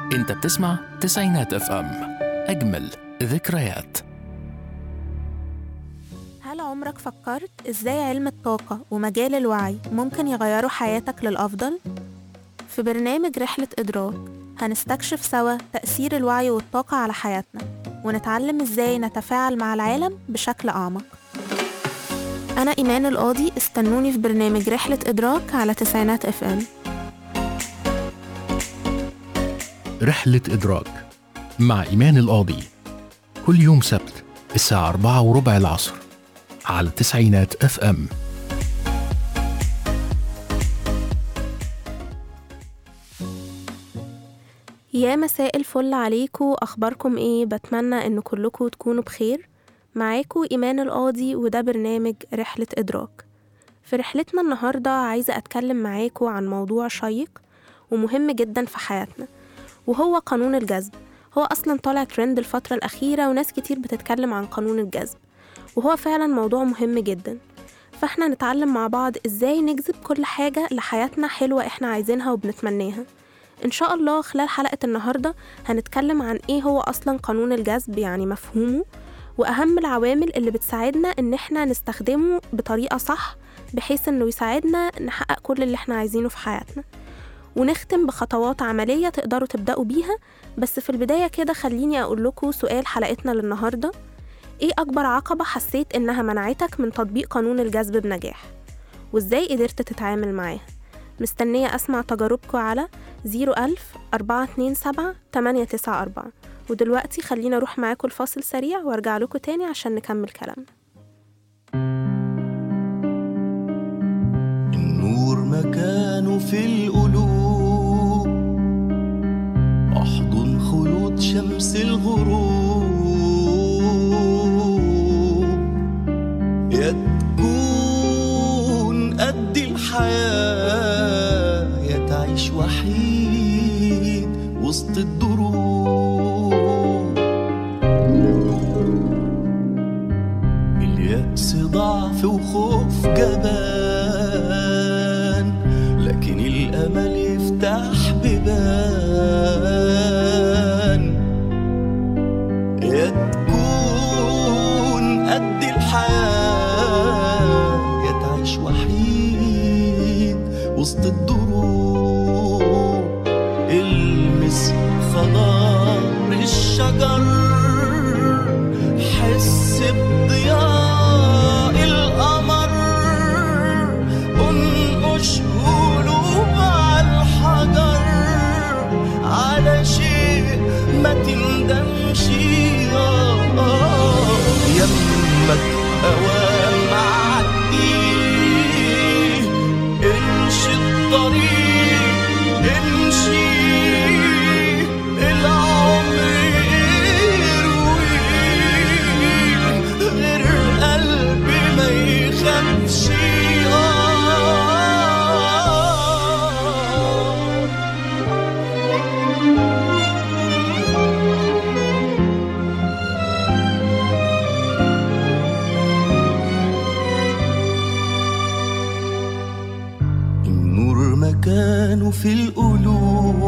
انت بتسمع تسعينات اف ام اجمل ذكريات هل عمرك فكرت ازاي علم الطاقة ومجال الوعي ممكن يغيروا حياتك للأفضل؟ في برنامج رحلة إدراك هنستكشف سوا تأثير الوعي والطاقة على حياتنا ونتعلم ازاي نتفاعل مع العالم بشكل أعمق أنا إيمان القاضي استنوني في برنامج رحلة إدراك على تسعينات اف ام رحلة إدراك مع إيمان القاضي كل يوم سبت الساعة أربعة وربع العصر على تسعينات اف ام يا مساء الفل عليكم أخباركم إيه بتمنى إن كلكم تكونوا بخير معاكم إيمان القاضي وده برنامج رحلة إدراك في رحلتنا النهاردة عايزة أتكلم معاكم عن موضوع شيق ومهم جدا في حياتنا وهو قانون الجذب هو أصلا طالع ترند الفترة الأخيرة وناس كتير بتتكلم عن قانون الجذب وهو فعلا موضوع مهم جدا فاحنا نتعلم مع بعض ازاي نجذب كل حاجة لحياتنا حلوة احنا عايزينها وبنتمناها ان شاء الله خلال حلقة النهاردة هنتكلم عن ايه هو اصلا قانون الجذب يعني مفهومه واهم العوامل اللي بتساعدنا ان احنا نستخدمه بطريقة صح بحيث انه يساعدنا نحقق كل اللي احنا عايزينه في حياتنا ونختم بخطوات عملية تقدروا تبدأوا بيها بس في البداية كده خليني أقول لكم سؤال حلقتنا للنهاردة إيه أكبر عقبة حسيت إنها منعتك من تطبيق قانون الجذب بنجاح؟ وإزاي قدرت تتعامل معاها؟ مستنية أسمع تجاربكم على 01000 427 894 ودلوقتي خلينا أروح معاكم الفاصل سريع وأرجع لكم تاني عشان نكمل كلامنا النور مكانه في القلوب احضن خيوط شمس الغروب يا تكون قد الحياة يا تعيش وحيد وسط الدروب اليأس ضعف وخوف جبان لكن الأمل يفتح بيبان يا تكون قد الحياة يا تعيش وحيد وسط الدروب المس خضار الشجر حس بضياء القمر انقش قلوب على الحجر على شيء ما تندمش آه، آه، يمك اوام عدي امشي الطريق امشي العمر يرويك غير قلبي ما يخافش آه النور مكانه في القلوب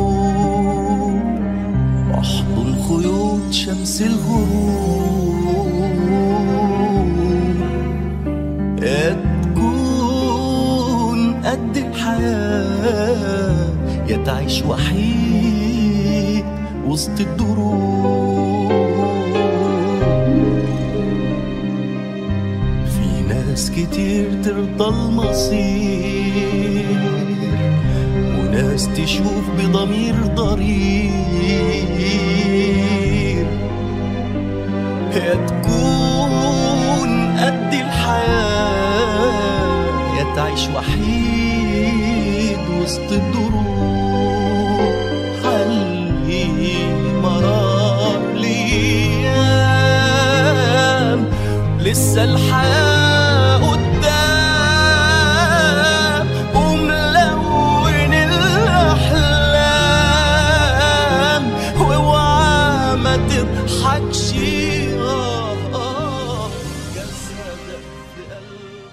واحضن خيوط شمس الغروب يا تكون قد الحياة يا تعيش وحيد وسط الدروب في ناس كتير ترضى المصير وناس تشوف بضمير ضرير يا تكون قد الحياة يا تعيش وحيد وسط الدروب حلي مرار ليام لسه الحياة قدام وملون الأحلام واوعى ما تضحكش آه آه جسدك في قلبه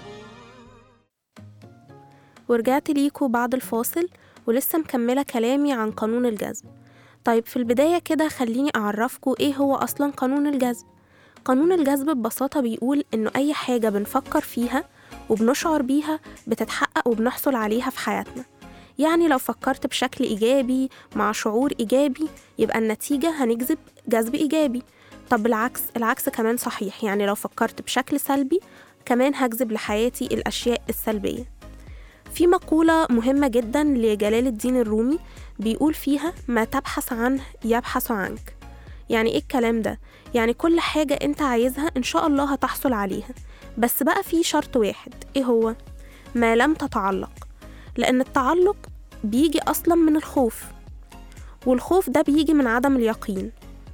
ورجعت ليكوا بعد الفاصل ولسه مكملة كلامي عن قانون الجذب طيب في البداية كده خليني أعرفكم إيه هو أصلا قانون الجذب قانون الجذب ببساطة بيقول إنه أي حاجة بنفكر فيها وبنشعر بيها بتتحقق وبنحصل عليها في حياتنا يعني لو فكرت بشكل إيجابي مع شعور إيجابي يبقى النتيجة هنجذب جذب إيجابي طب بالعكس العكس كمان صحيح يعني لو فكرت بشكل سلبي كمان هجذب لحياتي الأشياء السلبية في مقولة مهمة جدا لجلال الدين الرومي بيقول فيها ما تبحث عنه يبحث عنك يعني ايه الكلام ده؟ يعني كل حاجة انت عايزها ان شاء الله هتحصل عليها بس بقى في شرط واحد ايه هو؟ ما لم تتعلق لأن التعلق بيجي أصلا من الخوف والخوف ده بيجي من عدم اليقين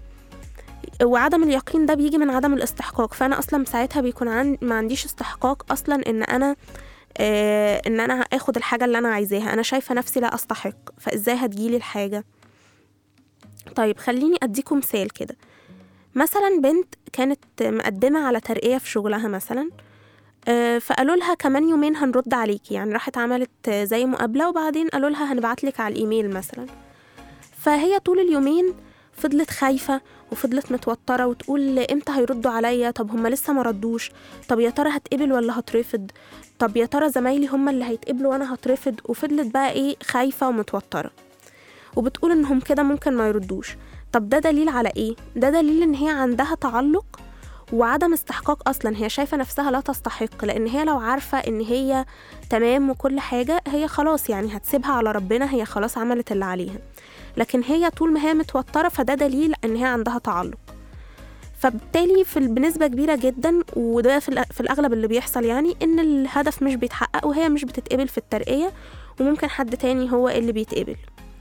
وعدم اليقين ده بيجي من عدم الاستحقاق فأنا أصلا ساعتها بيكون عن... ما عنديش استحقاق أصلا إن أنا آه إن أنا آخد الحاجة اللي أنا عايزاها أنا شايفة نفسي لا أستحق فإزاي هتجيلي الحاجة طيب خليني أديكم مثال كده مثلا بنت كانت مقدمة على ترقية في شغلها مثلا آه، فقالوا لها كمان يومين هنرد عليكي يعني راحت عملت آه، زي مقابلة وبعدين قالوا لها هنبعتلك على الإيميل مثلا فهي طول اليومين فضلت خايفة وفضلت متوترة وتقول امتى هيردوا عليا طب هما لسه ما ردوش طب يا ترى هتقبل ولا هترفض طب يا ترى زمايلي هما اللي هيتقبلوا وانا هترفض وفضلت بقى ايه خايفة ومتوترة وبتقول انهم كده ممكن ما يردوش طب ده دليل على ايه ده دليل ان هي عندها تعلق وعدم استحقاق اصلا هي شايفه نفسها لا تستحق لان هي لو عارفه ان هي تمام وكل حاجه هي خلاص يعني هتسيبها على ربنا هي خلاص عملت اللي عليها لكن هي طول ما هي متوتره فده دليل ان هي عندها تعلق فبالتالي في ال- بنسبة كبيرة جدا وده في, الأ- في الأغلب اللي بيحصل يعني إن الهدف مش بيتحقق وهي مش بتتقبل في الترقية وممكن حد تاني هو اللي بيتقبل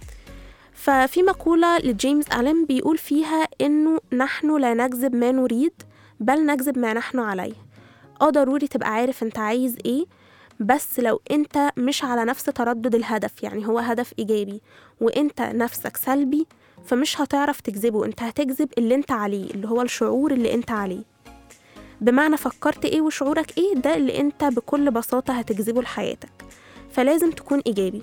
ففي مقولة لجيمس ألين بيقول فيها إنه نحن لا نجذب ما نريد بل نجذب ما نحن عليه اه ضروري تبقى عارف انت عايز ايه بس لو انت مش على نفس تردد الهدف يعني هو هدف ايجابي وانت نفسك سلبي فمش هتعرف تجذبه انت هتجذب اللي انت عليه اللي هو الشعور اللي انت عليه بمعنى فكرت ايه وشعورك ايه ده اللي انت بكل بساطة هتجذبه لحياتك فلازم تكون ايجابي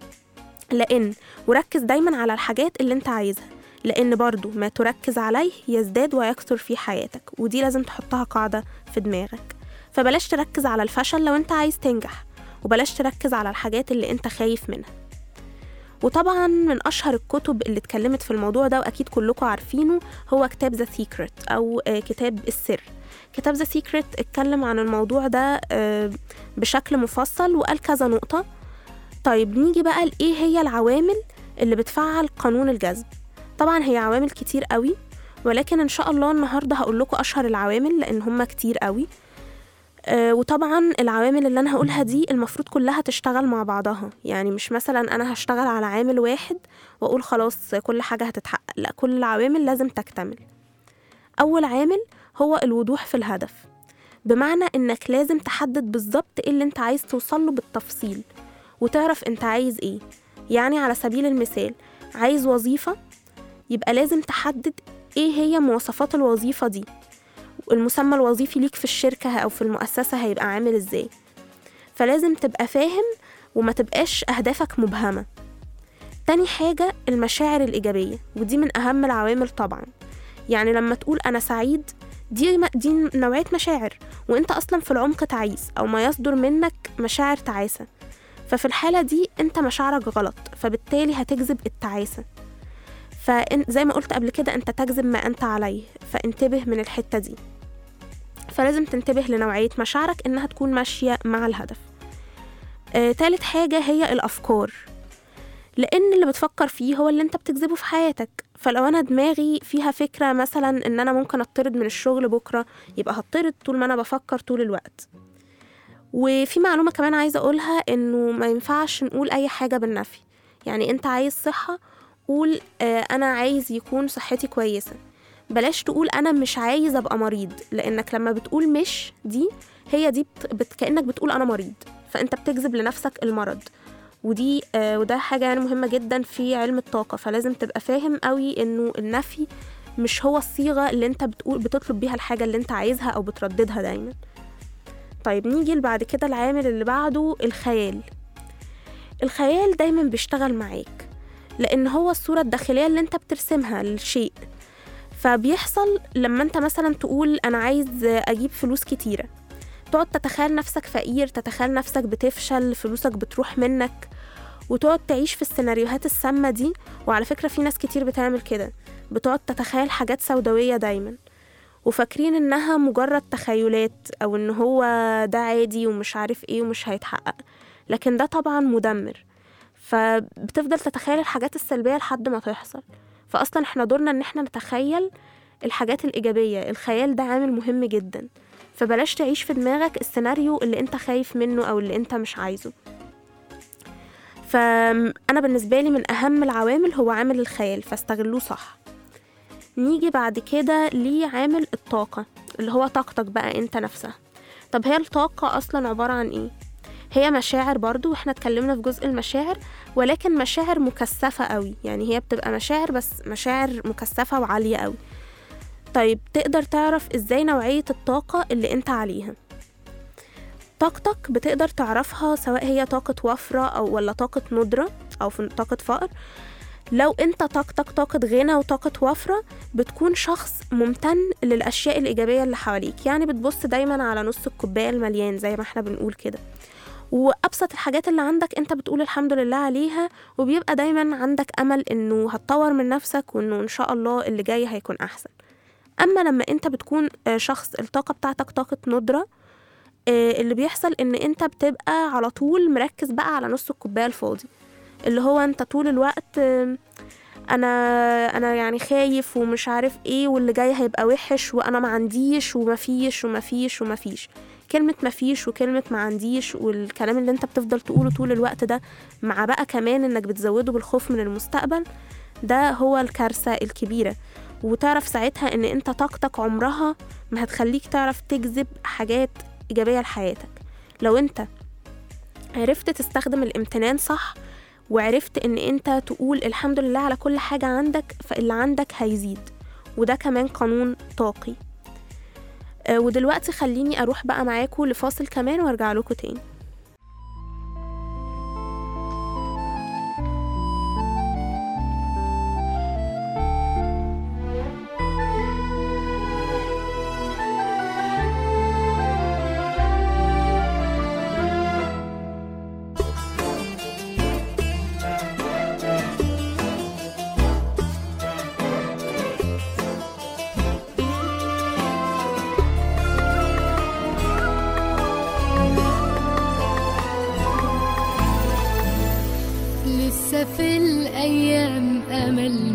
لان وركز دايما على الحاجات اللي انت عايزها لان برضو ما تركز عليه يزداد ويكثر في حياتك ودي لازم تحطها قاعدة في دماغك فبلاش تركز على الفشل لو انت عايز تنجح وبلاش تركز على الحاجات اللي انت خايف منها وطبعا من اشهر الكتب اللي اتكلمت في الموضوع ده واكيد كلكم عارفينه هو كتاب ذا سيكريت او آه، كتاب السر كتاب ذا سيكريت اتكلم عن الموضوع ده آه، بشكل مفصل وقال كذا نقطة طيب نيجي بقى لإيه هي العوامل اللي بتفعل قانون الجذب طبعا هي عوامل كتير قوي ولكن ان شاء الله النهارده هقول لكم اشهر العوامل لان هم كتير قوي آه وطبعا العوامل اللي انا هقولها دي المفروض كلها تشتغل مع بعضها يعني مش مثلا انا هشتغل على عامل واحد واقول خلاص كل حاجه هتتحقق لا كل العوامل لازم تكتمل اول عامل هو الوضوح في الهدف بمعنى انك لازم تحدد بالظبط ايه اللي انت عايز توصله بالتفصيل وتعرف انت عايز ايه يعني على سبيل المثال عايز وظيفة يبقى لازم تحدد ايه هي مواصفات الوظيفة دي المسمى الوظيفي ليك في الشركة أو في المؤسسة هيبقى عامل ازاي فلازم تبقى فاهم وما تبقاش أهدافك مبهمة تاني حاجة المشاعر الإيجابية ودي من أهم العوامل طبعا يعني لما تقول أنا سعيد دي دي نوعية مشاعر وانت أصلا في العمق تعيس أو ما يصدر منك مشاعر تعاسة ففي الحالة دي انت مشاعرك غلط فبالتالي هتجذب التعاسة فزي ما قلت قبل كده انت تجذب ما انت عليه فانتبه من الحتة دي فلازم تنتبه لنوعية مشاعرك انها تكون ماشية مع الهدف آه، تالت حاجة هي الأفكار لأن اللي بتفكر فيه هو اللي انت بتجذبه في حياتك فلو أنا دماغي فيها فكرة مثلا إن أنا ممكن أطرد من الشغل بكرة يبقى هطرد طول ما أنا بفكر طول الوقت وفي معلومة كمان عايزة أقولها إنه ما ينفعش نقول أي حاجة بالنفي يعني أنت عايز صحة قول آه أنا عايز يكون صحتي كويسة بلاش تقول أنا مش عايز أبقى مريض لأنك لما بتقول مش دي هي دي بت... بت... كأنك بتقول أنا مريض فأنت بتجذب لنفسك المرض ودي آه وده حاجة يعني مهمة جدا في علم الطاقة فلازم تبقى فاهم قوي إنه النفي مش هو الصيغة اللي أنت بتقول بتطلب بيها الحاجة اللي أنت عايزها أو بترددها دايما طيب نيجي بعد كده العامل اللي بعده الخيال الخيال دايما بيشتغل معاك لان هو الصورة الداخلية اللي انت بترسمها للشيء فبيحصل لما انت مثلا تقول انا عايز اجيب فلوس كتيرة تقعد تتخيل نفسك فقير تتخيل نفسك بتفشل فلوسك بتروح منك وتقعد تعيش في السيناريوهات السامة دي وعلى فكرة في ناس كتير بتعمل كده بتقعد تتخيل حاجات سوداوية دايما وفاكرين انها مجرد تخيلات او ان هو ده عادي ومش عارف ايه ومش هيتحقق لكن ده طبعا مدمر فبتفضل تتخيل الحاجات السلبية لحد ما تحصل فاصلا احنا دورنا ان احنا نتخيل الحاجات الإيجابية الخيال ده عامل مهم جدا فبلاش تعيش في دماغك السيناريو اللي انت خايف منه او اللي انت مش عايزه فأنا بالنسبة لي من أهم العوامل هو عامل الخيال فاستغلوه صح نيجي بعد كده لعامل الطاقة اللي هو طاقتك بقى انت نفسها طب هي الطاقة أصلا عبارة عن ايه؟ هي مشاعر برضو واحنا اتكلمنا في جزء المشاعر ولكن مشاعر مكثفة قوي يعني هي بتبقى مشاعر بس مشاعر مكثفة وعالية قوي طيب تقدر تعرف ازاي نوعية الطاقة اللي انت عليها طاقتك بتقدر تعرفها سواء هي طاقة وفرة أو ولا طاقة ندرة أو في طاقة فقر لو انت طاقتك طاقة غنى وطاقة وفرة بتكون شخص ممتن للأشياء الإيجابية اللي حواليك يعني بتبص دايما على نص الكوباية المليان زي ما احنا بنقول كده وأبسط الحاجات اللي عندك انت بتقول الحمد لله عليها وبيبقى دايما عندك أمل انه هتطور من نفسك وانه ان شاء الله اللي جاي هيكون أحسن أما لما انت بتكون آه، شخص الطاقة بتاعتك طاقة ندرة آه، اللي بيحصل ان انت بتبقى على طول مركز بقى على نص الكوبايه الفاضي اللي هو انت طول الوقت آه، انا انا يعني خايف ومش عارف ايه واللي جاي هيبقى وحش وانا ما عنديش ومفيش ومفيش ومفيش كلمة مفيش وكلمة ما عنديش والكلام اللي انت بتفضل تقوله طول الوقت ده مع بقى كمان انك بتزوده بالخوف من المستقبل ده هو الكارثة الكبيرة وتعرف ساعتها ان انت طاقتك عمرها ما هتخليك تعرف تجذب حاجات إيجابية لحياتك لو أنت عرفت تستخدم الامتنان صح وعرفت إن أنت تقول الحمد لله على كل حاجة عندك فاللي عندك هيزيد وده كمان قانون طاقي آه، ودلوقتي خليني أروح بقى معاكم لفاصل كمان وارجع لكم تاني لسه في الأيام أمل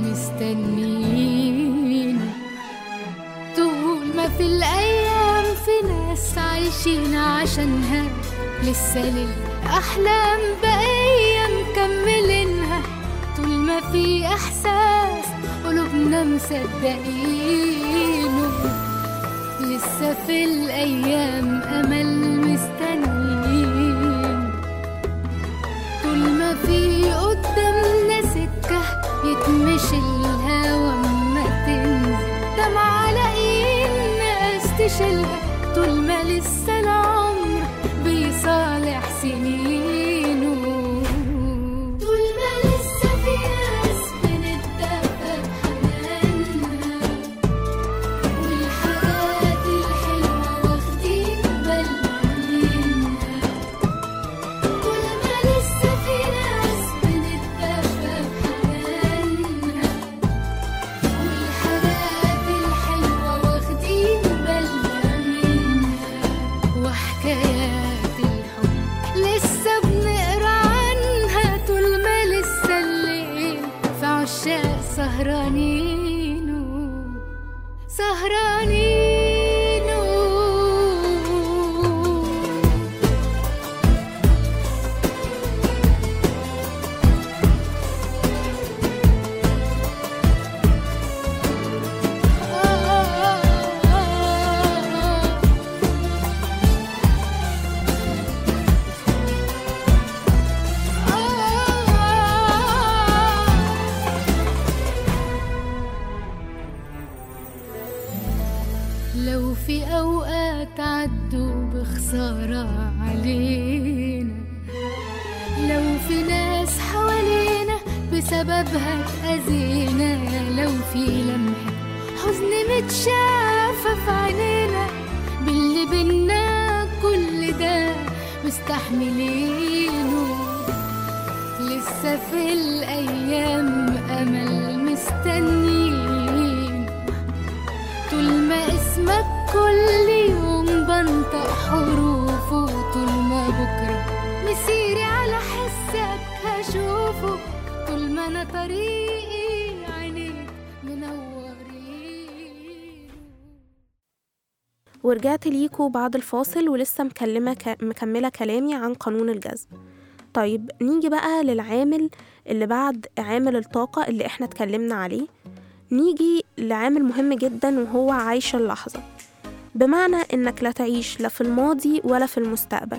مستنين طول ما في الأيام في ناس عايشين عشانها لسه للأحلام بقية مكملينها طول ما في إحساس قلوبنا مصدقينه لسه في الأيام أمل مستنين طول ما في قدامنا سكة يتمشي الهوا ما تنزل دمع على ايد ناس تشيلها طول ما لسه العمر بيصالح سنينه طول ما لسه في ناس بنتدفى بحنانها والحاجات الحلوة واخدين بالنا منها كل ما لسه في ناس بنتدفى بحنانها والحاجات الحلوة واخدين بالنا منها وحكايات الحب لسه بنقرا عنها طول ما لسه الليل في عشاق سهرانين سهرانين لو في أوقات عدوا بخسارة علينا لو في ناس حوالينا بس بسببها اتأذينا لو في لمحة حزن متشافة في عينينا باللي بينا كل ده مستحملينه لسه في الأيام أمل مستنين طول ما اسمك كل يوم بنطق حروفه طول ما بكرة مسيري على حسك هشوفه طول ما أنا طريقي عينيك منورين ورجعت ليكوا بعد الفاصل ولسه مكلمة ك... مكملة كلامي عن قانون الجذب طيب نيجي بقى للعامل اللي بعد عامل الطاقة اللي احنا اتكلمنا عليه نيجي لعامل مهم جدا وهو عيش اللحظة بمعنى انك لا تعيش لا في الماضي ولا في المستقبل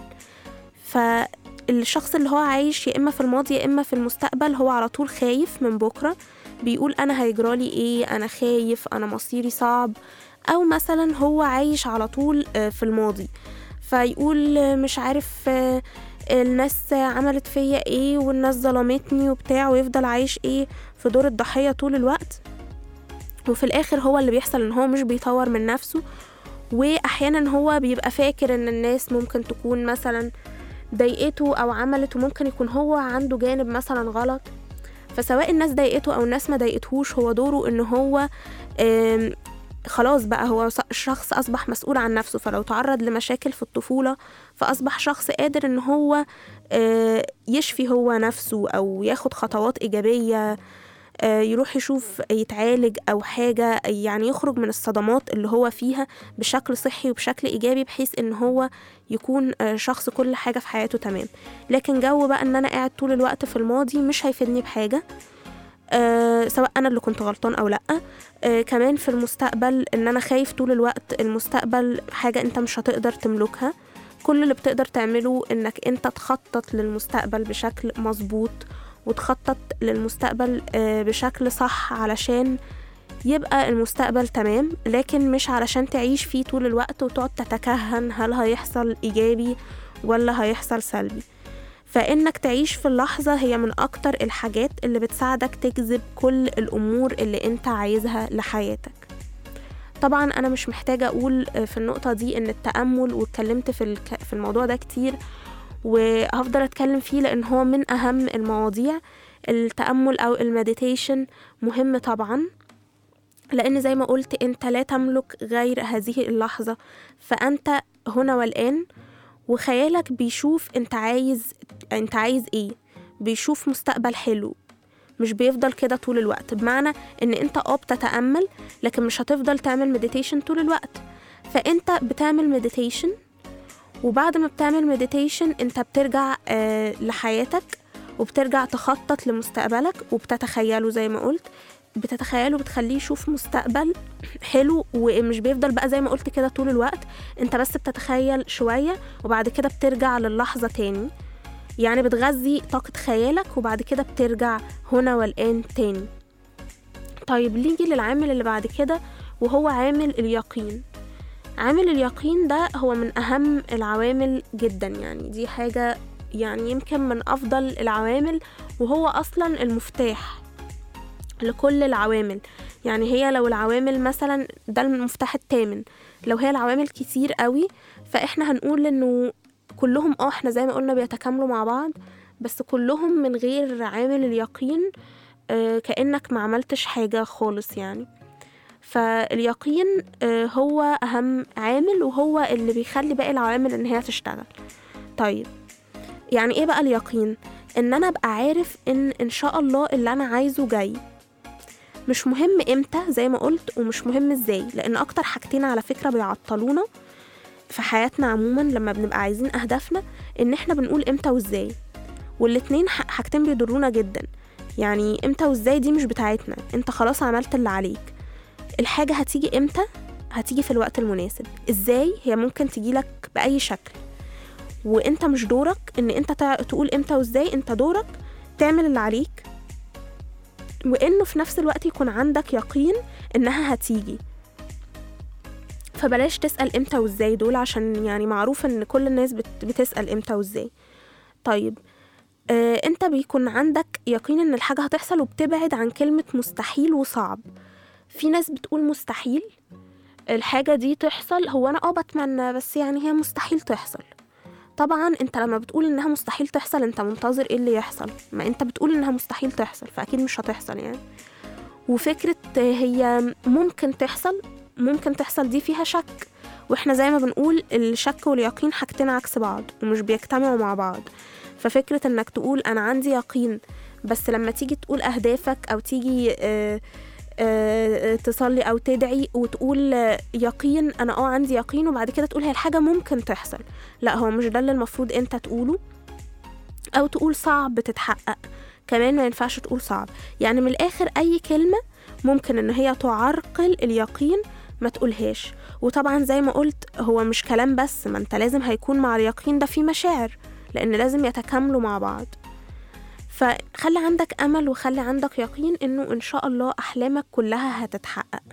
فالشخص اللي هو عايش يا اما في الماضي يا اما في المستقبل هو على طول خايف من بكرة بيقول انا هيجرالي ايه انا خايف انا مصيري صعب او مثلا هو عايش على طول آه، في الماضي فيقول آه، مش عارف آه، الناس عملت فيا ايه والناس ظلمتني وبتاع ويفضل عايش ايه في دور الضحية طول الوقت وفي الاخر هو اللي بيحصل ان هو مش بيطور من نفسه واحيانا هو بيبقى فاكر ان الناس ممكن تكون مثلا ضايقته او عملت وممكن يكون هو عنده جانب مثلا غلط فسواء الناس ضايقته او الناس ما ضايقتهوش هو دوره ان هو آم، خلاص بقى هو ص- شخص أصبح مسؤول عن نفسه فلو تعرض لمشاكل في الطفولة فأصبح شخص قادر إن هو آه، يشفي هو نفسه أو ياخد خطوات إيجابية آه، يروح يشوف يتعالج أو حاجة يعني يخرج من الصدمات اللي هو فيها بشكل صحي وبشكل إيجابي بحيث إن هو يكون آه، شخص كل حاجة في حياته تمام لكن جو بقى إن أنا قاعد طول الوقت في الماضي مش هيفيدني بحاجة آه، سواء أنا اللي كنت غلطان أو لأ آه، كمان في المستقبل ان انا خايف طول الوقت المستقبل حاجة انت مش هتقدر تملكها كل اللي بتقدر تعمله انك انت تخطط للمستقبل بشكل مظبوط وتخطط للمستقبل آه، بشكل صح علشان يبقى المستقبل تمام لكن مش علشان تعيش فيه طول الوقت وتقعد تتكهن هل هيحصل ايجابي ولا هيحصل سلبي فإنك تعيش في اللحظة هي من أكتر الحاجات اللي بتساعدك تجذب كل الأمور اللي أنت عايزها لحياتك طبعا أنا مش محتاجة أقول في النقطة دي إن التأمل واتكلمت في, الك... في الموضوع ده كتير وهفضل أتكلم فيه لأن هو من أهم المواضيع التأمل أو المديتيشن مهم طبعا لأن زي ما قلت أنت لا تملك غير هذه اللحظة فأنت هنا والآن وخيالك بيشوف انت عايز انت عايز ايه بيشوف مستقبل حلو مش بيفضل كده طول الوقت بمعنى ان انت اه بتتأمل لكن مش هتفضل تعمل مديتيشن طول الوقت فانت بتعمل مديتيشن وبعد ما بتعمل مديتيشن انت بترجع آه لحياتك وبترجع تخطط لمستقبلك وبتتخيله زي ما قلت بتتخيله بتخليه يشوف مستقبل حلو ومش بيفضل بقى زي ما قلت كده طول الوقت انت بس بتتخيل شوية وبعد كده بترجع للحظة تاني يعني بتغذي طاقة خيالك وبعد كده بترجع هنا والآن تاني طيب نيجي للعامل اللي بعد كده وهو عامل اليقين عامل اليقين ده هو من أهم العوامل جدا يعني دي حاجة يعني يمكن من أفضل العوامل وهو أصلا المفتاح لكل العوامل يعني هي لو العوامل مثلا ده المفتاح التامن لو هي العوامل كتير قوي فاحنا هنقول انه كلهم اه احنا زي ما قلنا بيتكاملوا مع بعض بس كلهم من غير عامل اليقين آه كأنك ما عملتش حاجة خالص يعني فاليقين آه هو أهم عامل وهو اللي بيخلي باقي العوامل إن هي تشتغل طيب يعني ايه بقى اليقين ان انا ابقى عارف ان ان شاء الله اللي انا عايزه جاي مش مهم امتى زي ما قلت ومش مهم ازاي لان اكتر حاجتين على فكره بيعطلونا في حياتنا عموما لما بنبقى عايزين اهدافنا ان احنا بنقول امتى وازاي والاتنين ح- حاجتين بيضرونا جدا يعني امتى وازاي دي مش بتاعتنا انت خلاص عملت اللي عليك الحاجه هتيجي امتى هتيجي في الوقت المناسب ازاي هي ممكن تجيلك باي شكل وانت مش دورك ان انت تع- تقول امتى وازاي انت دورك تعمل اللي عليك وانه في نفس الوقت يكون عندك يقين انها هتيجي فبلاش تسأل امتى وازاي دول عشان يعني معروف ان كل الناس بت- بتسأل امتى وازاي طيب آه، انت بيكون عندك يقين ان الحاجة هتحصل وبتبعد عن كلمة مستحيل وصعب في ناس بتقول مستحيل الحاجة دي تحصل هو انا اه بتمنى بس يعني هي مستحيل تحصل طبعا انت لما بتقول انها مستحيل تحصل انت منتظر ايه اللي يحصل ما انت بتقول انها مستحيل تحصل فاكيد مش هتحصل يعني وفكرة هي ممكن تحصل ممكن تحصل دي فيها شك واحنا زي ما بنقول الشك واليقين حاجتين عكس بعض ومش بيجتمعوا مع بعض ففكرة انك تقول انا عندي يقين بس لما تيجي تقول اهدافك او تيجي آه، آه، تصلي او تدعي وتقول آه، يقين انا اه عندي يقين وبعد كده تقول هي الحاجة ممكن تحصل لا هو مش ده اللي المفروض انت تقوله او تقول صعب تتحقق كمان ما ينفعش تقول صعب يعني من الاخر اي كلمة ممكن ان هي تعرقل اليقين ما تقولهاش وطبعا زي ما قلت هو مش كلام بس ما انت لازم هيكون مع اليقين ده في مشاعر لان لازم يتكاملوا مع بعض فخلي عندك امل وخلي عندك يقين انه ان شاء الله احلامك كلها هتتحقق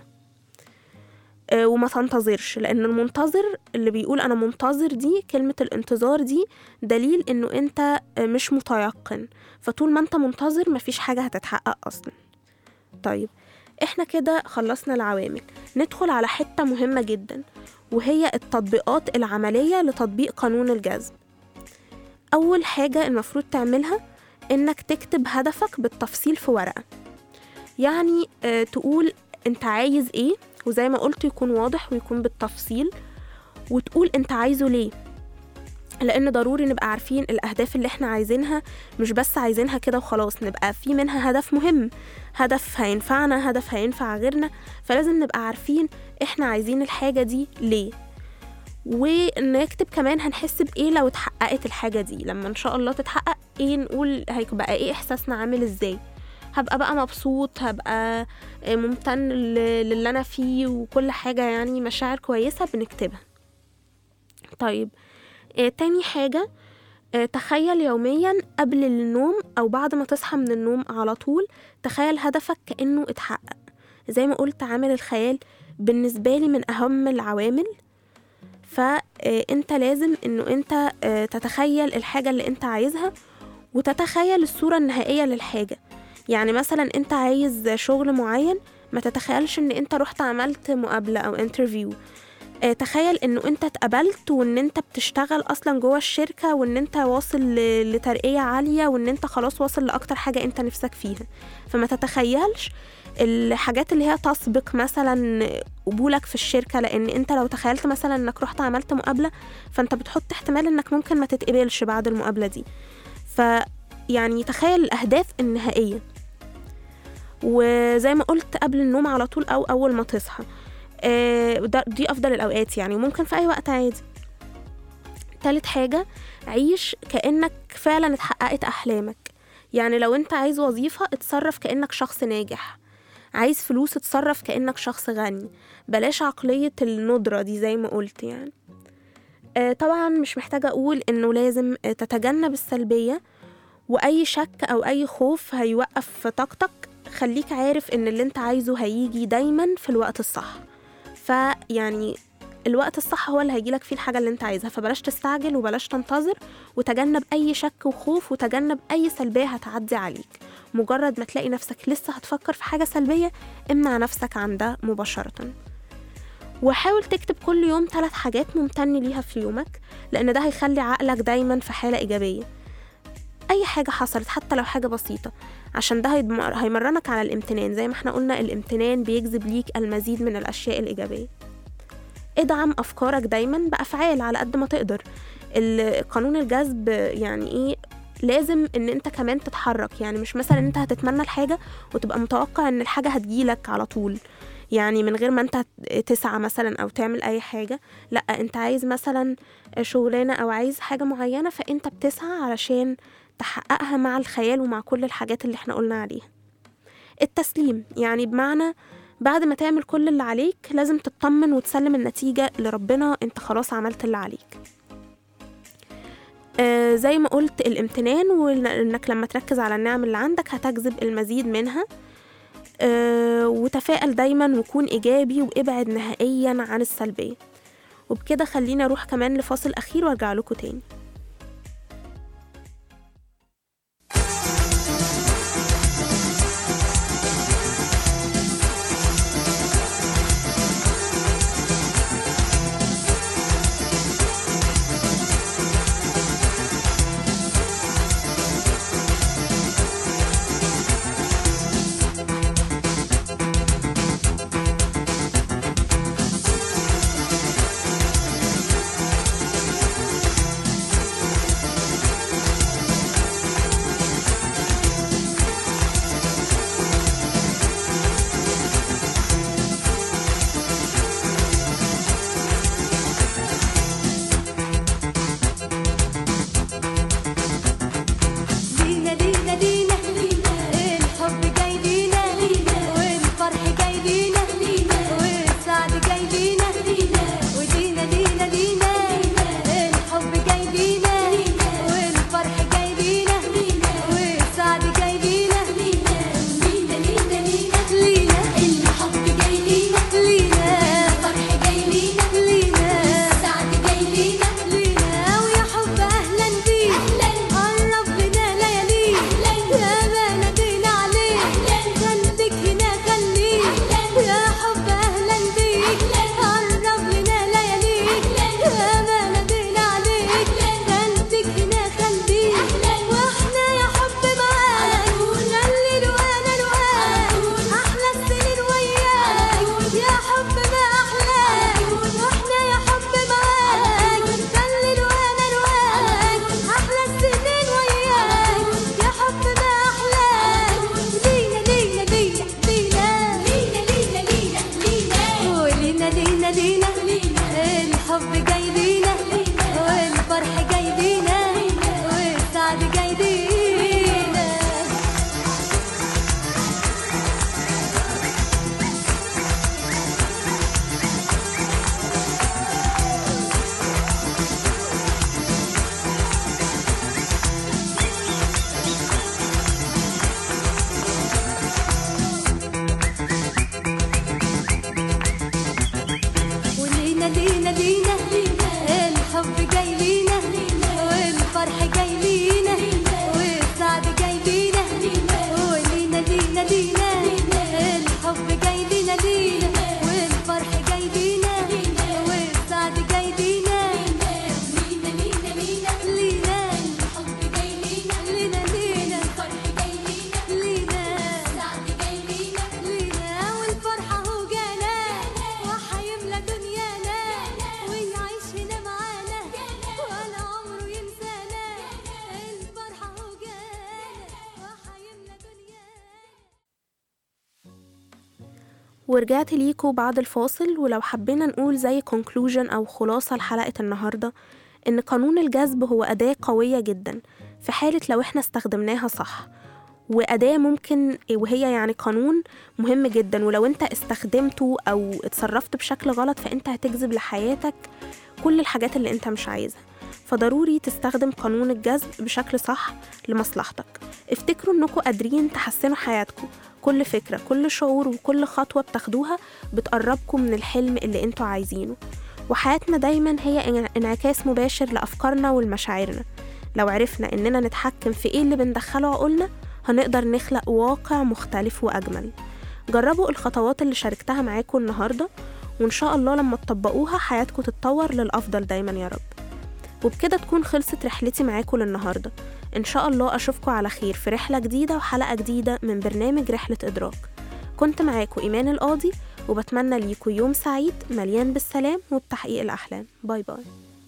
آه، وما تنتظرش لان المنتظر اللي بيقول انا منتظر دي كلمة الانتظار دي دليل انه انت آه، مش متيقن فطول ما انت منتظر مفيش حاجة هتتحقق اصلا طيب احنا كده خلصنا العوامل ندخل على حتة مهمة جدا وهي التطبيقات العملية لتطبيق قانون الجذب أول حاجة المفروض تعملها إنك تكتب هدفك بالتفصيل في ورقة يعني آه تقول أنت عايز إيه وزي ما قلت يكون واضح ويكون بالتفصيل وتقول أنت عايزه ليه لأن ضروري نبقى عارفين الأهداف اللي احنا عايزينها مش بس عايزينها كده وخلاص نبقى في منها هدف مهم هدف هينفعنا هدف هينفع غيرنا فلازم نبقى عارفين احنا عايزين الحاجة دي ليه ونكتب كمان هنحس بايه لو اتحققت الحاجة دي لما ان شاء الله تتحقق ايه نقول هيبقى ايه احساسنا عامل ازاي هبقى بقى مبسوط هبقى ممتن ل- للي انا فيه وكل حاجة يعني مشاعر كويسة بنكتبها طيب آه تاني حاجة آه تخيل يوميا قبل النوم أو بعد ما تصحى من النوم على طول تخيل هدفك كأنه اتحقق زي ما قلت عامل الخيال بالنسبة لي من أهم العوامل فأنت لازم إنه أنت آه، تتخيل الحاجة اللي أنت عايزها وتتخيل الصورة النهائية للحاجة يعني مثلا أنت عايز شغل معين ما تتخيلش إن أنت رحت عملت مقابلة أو انترفيو آه، تخيل انه انت اتقبلت وان انت بتشتغل اصلا جوه الشركة وان انت واصل ل- لترقية عالية وان انت خلاص واصل لاكتر حاجة انت نفسك فيها فما تتخيلش الحاجات اللي هي تسبق مثلا قبولك في الشركة لان انت لو تخيلت مثلا انك رحت عملت مقابلة فانت بتحط احتمال انك ممكن ما تتقبلش بعد المقابلة دي ف يعني تخيل الاهداف النهائية وزي ما قلت قبل النوم على طول او اول ما تصحى آه، ده- دي افضل الاوقات يعني وممكن في اي وقت عادي تالت حاجة عيش كأنك فعلا اتحققت أحلامك يعني لو انت عايز وظيفة اتصرف كأنك شخص ناجح عايز فلوس اتصرف كأنك شخص غني بلاش عقلية الندرة دي زي ما قلت يعني آه، طبعا مش محتاجة أقول إنه لازم آه، تتجنب السلبية وأي شك أو أي خوف هيوقف طاقتك خليك عارف إن اللي انت عايزه هيجي دايما في الوقت الصح فيعني الوقت الصح هو اللي هيجيلك فيه الحاجة اللي انت عايزها فبلاش تستعجل وبلاش تنتظر وتجنب أي شك وخوف وتجنب أي سلبية هتعدي عليك مجرد ما تلاقي نفسك لسه هتفكر في حاجة سلبية امنع نفسك عن ده مباشرة وحاول تكتب كل يوم ثلاث حاجات ممتن ليها في يومك لأن ده هيخلي عقلك دايما في حالة إيجابية أي حاجة حصلت حتى لو حاجة بسيطة عشان ده هيدمر- هيمرنك على الامتنان زي ما احنا قلنا الامتنان بيجذب ليك المزيد من الأشياء الإيجابية ادعم أفكارك دايما بأفعال على قد ما تقدر ال- قانون الجذب يعني ايه لازم ان انت كمان تتحرك يعني مش مثلا انت هتتمنى الحاجة وتبقى متوقع ان الحاجة هتجيلك على طول يعني من غير ما انت تسعى مثلا او تعمل اي حاجة لا انت عايز مثلا شغلانة او عايز حاجة معينة فانت بتسعى علشان تحققها مع الخيال ومع كل الحاجات اللي احنا قلنا عليها التسليم يعني بمعنى بعد ما تعمل كل اللي عليك لازم تطمن وتسلم النتيجة لربنا انت خلاص عملت اللي عليك آه زي ما قلت الامتنان وانك لما تركز على النعم اللي عندك هتجذب المزيد منها آه وتفائل دايما وكون ايجابي وابعد نهائيا عن السلبية وبكده خلينا اروح كمان لفاصل اخير وارجع لكم تاني ورجعت ليكوا بعد الفاصل ولو حبينا نقول زي conclusion أو خلاصة لحلقة النهاردة إن قانون الجذب هو أداة قوية جدا في حالة لو إحنا استخدمناها صح وأداة ممكن وهي يعني قانون مهم جدا ولو أنت استخدمته أو اتصرفت بشكل غلط فأنت هتجذب لحياتك كل الحاجات اللي أنت مش عايزها فضروري تستخدم قانون الجذب بشكل صح لمصلحتك افتكروا انكم قادرين تحسنوا حياتكم كل فكرة كل شعور وكل خطوة بتاخدوها بتقربكم من الحلم اللي انتوا عايزينه وحياتنا دايما هي انع- انعكاس مباشر لأفكارنا والمشاعرنا لو عرفنا اننا نتحكم في ايه اللي بندخله عقولنا هنقدر نخلق واقع مختلف وأجمل جربوا الخطوات اللي شاركتها معاكم النهاردة وإن شاء الله لما تطبقوها حياتكم تتطور للأفضل دايما يا رب وبكده تكون خلصت رحلتي معاكم للنهاردة إن شاء الله أشوفكم على خير في رحلة جديدة وحلقة جديدة من برنامج رحلة إدراك كنت معاكم إيمان القاضي وبتمنى ليكم يوم سعيد مليان بالسلام وبتحقيق الأحلام باي باي